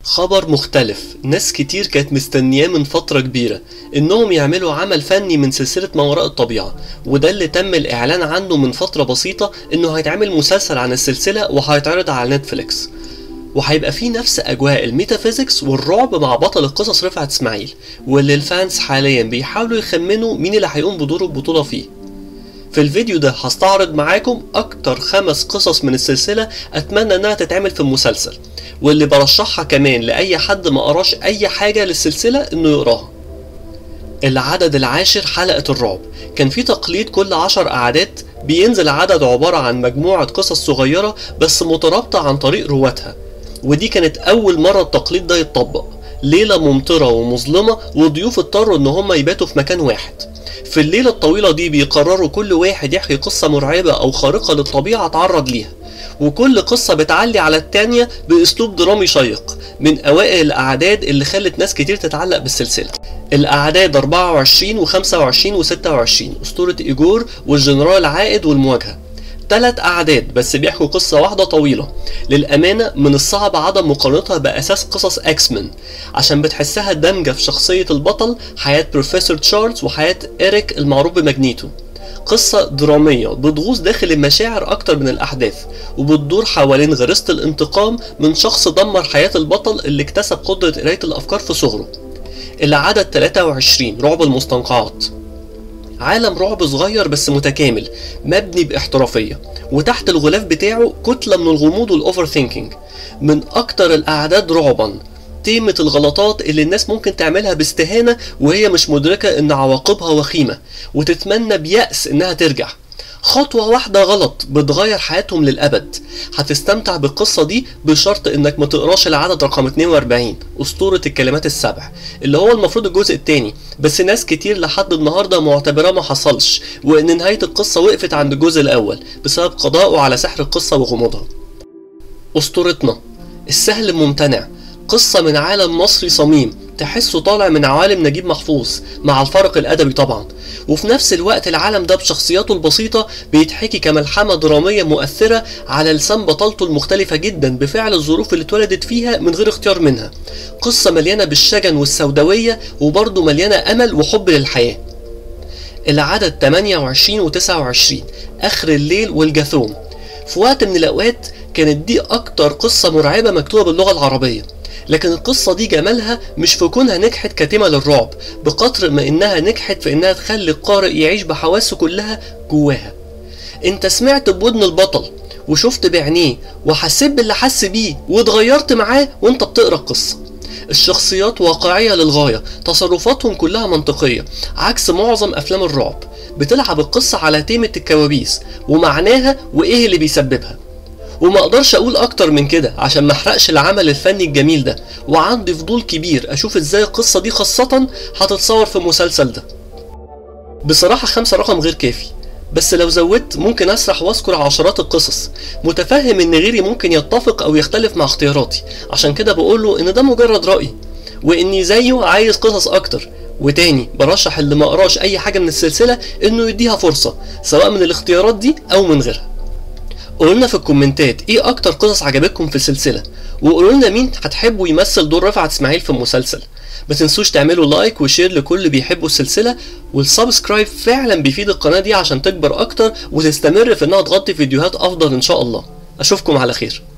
خبر مختلف ناس كتير كانت مستنياه من فترة كبيرة انهم يعملوا عمل فني من سلسلة ما وراء الطبيعة وده اللي تم الاعلان عنه من فترة بسيطة انه هيتعمل مسلسل عن السلسلة وهيتعرض على نتفليكس وهيبقى فيه نفس اجواء الميتافيزيكس والرعب مع بطل القصص رفعت اسماعيل واللي الفانس حاليا بيحاولوا يخمنوا مين اللي هيقوم بدور البطولة فيه في الفيديو ده هستعرض معاكم اكتر خمس قصص من السلسلة اتمنى انها تتعمل في المسلسل واللي برشحها كمان لاي حد ما قراش اي حاجة للسلسلة انه يقراها العدد العاشر حلقة الرعب كان في تقليد كل عشر قعدات بينزل عدد عبارة عن مجموعة قصص صغيرة بس مترابطة عن طريق رواتها ودي كانت أول مرة التقليد ده يتطبق ليلة ممطرة ومظلمة والضيوف اضطروا إن هم يباتوا في مكان واحد في الليلة الطويلة دي بيقرروا كل واحد يحكي قصة مرعبة أو خارقة للطبيعة اتعرض ليها وكل قصة بتعلي على التانية بأسلوب درامي شيق من أوائل الأعداد اللي خلت ناس كتير تتعلق بالسلسلة الأعداد 24 و25 و26 أسطورة إيجور والجنرال عائد والمواجهة تلات أعداد بس بيحكوا قصة واحدة طويلة للأمانة من الصعب عدم مقارنتها بأساس قصص أكس مان عشان بتحسها دمجة في شخصية البطل حياة بروفيسور تشارلز وحياة إريك المعروف بماجنيتو قصة درامية بتغوص داخل المشاعر أكتر من الأحداث وبتدور حوالين غريزة الانتقام من شخص دمر حياة البطل اللي اكتسب قدرة قراية الأفكار في صغره العدد 23 رعب المستنقعات عالم رعب صغير بس متكامل مبني باحترافية وتحت الغلاف بتاعه كتلة من الغموض والأوفر ثينكينج من أكتر الأعداد رعبا تيمة الغلطات اللي الناس ممكن تعملها باستهانة وهي مش مدركة إن عواقبها وخيمة وتتمنى بيأس إنها ترجع خطوة واحدة غلط بتغير حياتهم للأبد هتستمتع بالقصة دي بشرط إنك ما تقراش العدد رقم 42 أسطورة الكلمات السبع اللي هو المفروض الجزء التاني بس ناس كتير لحد النهاردة معتبراه ما حصلش وإن نهاية القصة وقفت عند الجزء الأول بسبب قضائه على سحر القصة وغموضها أسطورتنا السهل الممتنع قصة من عالم مصري صميم تحسه طالع من عوالم نجيب محفوظ مع الفرق الأدبي طبعا وفي نفس الوقت العالم ده بشخصياته البسيطة بيتحكي كملحمة درامية مؤثرة على لسان بطلته المختلفة جدا بفعل الظروف اللي اتولدت فيها من غير اختيار منها قصة مليانة بالشجن والسوداوية وبرضه مليانة أمل وحب للحياة العدد 28 و 29 آخر الليل والجاثوم في وقت من الأوقات كانت دي أكتر قصة مرعبة مكتوبة باللغة العربية لكن القصة دي جمالها مش في كونها نجحت كتيمة للرعب بقدر ما انها نجحت في انها تخلي القارئ يعيش بحواسه كلها جواها انت سمعت بودن البطل وشفت بعينيه وحسيت باللي حس بيه واتغيرت معاه وانت بتقرا القصة الشخصيات واقعية للغاية تصرفاتهم كلها منطقية عكس معظم أفلام الرعب بتلعب القصة على تيمة الكوابيس ومعناها وإيه اللي بيسببها وما اقدرش اقول اكتر من كده عشان ما احرقش العمل الفني الجميل ده وعندي فضول كبير اشوف ازاي القصة دي خاصة هتتصور في المسلسل ده بصراحة خمسة رقم غير كافي بس لو زودت ممكن اسرح واذكر عشرات القصص متفهم ان غيري ممكن يتفق او يختلف مع اختياراتي عشان كده بقوله ان ده مجرد رأي واني زيه عايز قصص اكتر وتاني برشح اللي ما قراش اي حاجة من السلسلة انه يديها فرصة سواء من الاختيارات دي او من غيرها قولوا لنا في الكومنتات ايه اكتر قصص عجبتكم في السلسله وقولوا لنا مين هتحبوا يمثل دور رفعت اسماعيل في المسلسل ما تنسوش تعملوا لايك وشير لكل اللي بيحبوا السلسله والسبسكرايب فعلا بيفيد القناه دي عشان تكبر اكتر وتستمر في انها تغطي فيديوهات افضل ان شاء الله اشوفكم على خير